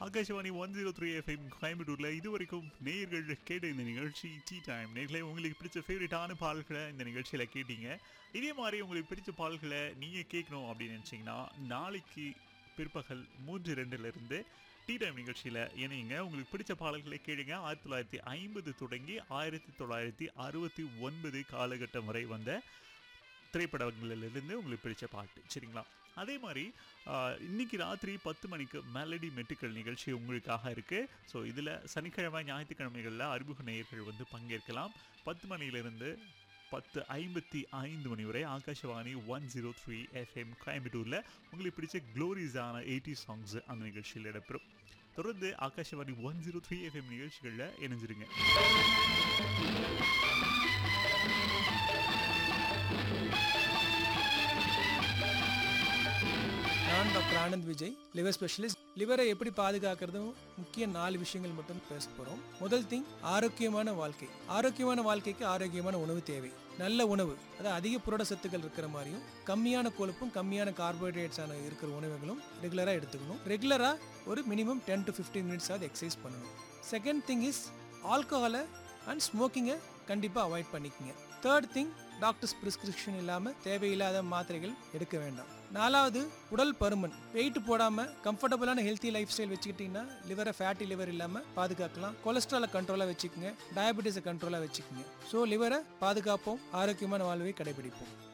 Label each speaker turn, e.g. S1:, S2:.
S1: Akashvani one zero three FM கோயம்புத்தூரில் இதுவரைக்கும் நேயர்கள் கேட்ட இந்த நிகழ்ச்சி டீ டைம் நேர்களே உங்களுக்கு பிடிச்ச ஃபேவரட்டான பாடல்களை இந்த நிகழ்ச்சியில் கேட்டீங்க இதே மாதிரி உங்களுக்கு பிடிச்ச பாடல்களை நீங்கள் கேட்கணும் அப்படின்னு நினச்சிங்கன்னா நாளைக்கு பிற்பகல் மூன்று ரெண்டுலேருந்து டீ டைம் நிகழ்ச்சியில் இணையுங்க உங்களுக்கு பிடிச்ச பாடல்களை கேளுங்க ஆயிரத்தி தொள்ளாயிரத்தி ஐம்பது தொடங்கி ஆயிரத்தி தொள்ளாயிரத்தி அறுபத்தி ஒன்பது காலகட்டம் வரை வந்த திரைப்படங்களிலிருந்து உங்களுக்கு பிடிச்ச பாட்டு சரிங்களா அதே மாதிரி ஆஹ், இன்னைக்கு ராத்திரி பத்து மணிக்கு மெலடி மெட்டுக்கள் நிகழ்ச்சி உங்களுக்காக இருக்குது ஸோ இதில் சனிக்கிழமை ஞாயிற்றுக்கிழமைகளில் அறிமுக நேயர்கள் வந்து பங்கேற்கலாம் பத்து மணியிலிருந்து பத்து ஐம்பத்தி ஐந்து மணி வரை Akashvani one zero three FM கோயம்புத்தூரில் உங்களுக்கு பிடிச்ச க்ளோரிஸான எயிட்டி சாங்ஸ் அந்த நிகழ்ச்சியில் இடம்பெறும் தொடர்ந்து Akashvani one zero three FM நிகழ்ச்சிகளில் இணைஞ்சிருங்க
S2: நான் doctor Anand Vijay liver specialist லிவரை எப்படி பாதுகாக்கிறதும் முக்கிய நாலு விஷயங்கள் மட்டும் பேச போறோம் முதல் திங் ஆரோக்கியமான வாழ்க்கை ஆரோக்கியமான வாழ்க்கைக்கு ஆரோக்கியமான உணவு தேவை நல்ல உணவு அதாவது அதிக புரட சத்துக்கள் இருக்கிற மாதிரியும் கம்மியான கொழுப்பும் கம்மியான கார்போஹைட்ரேட்ஸான இருக்கிற உணவுகளும் ரெகுலராக எடுத்துக்கணும் ரெகுலராக ஒரு minimum ten to fifteen minutes ஆகுது எக்ஸசைஸ் பண்ணணும் செகண்ட் திங் இஸ் ஆல்கஹாலை அண்ட் ஸ்மோக்கிங்கை கண்டிப்பாக அவாய்ட் பண்ணிக்கங்க தேர்ட் திங் டாக்டர்ஸ் பிரிஸ்கிரிப்ஷன் இல்லாமல் தேவையில்லாத மாத்திரைகள் எடுக்க வேண்டாம் நாலாவது உடல் பருமன் வெயிட் போடாமல் கம்ஃபர்டபுளான ஹெல்த்தி லைஃப் ஸ்டைல் வச்சுக்கிட்டிங்கன்னா லிவரை ஃபேட்டி லிவர் இல்லாமல் பாதுகாக்கலாம் கொலஸ்ட்ராலை கண்ட்ரோலாக வச்சுக்கோங்க டயபெட்டிஸை கண்ட்ரோலாக வச்சுக்கோங்க ஸோ லிவரை பாதுகாப்போம் ஆரோக்கியமான வாழ்வை கடைபிடிப்போம்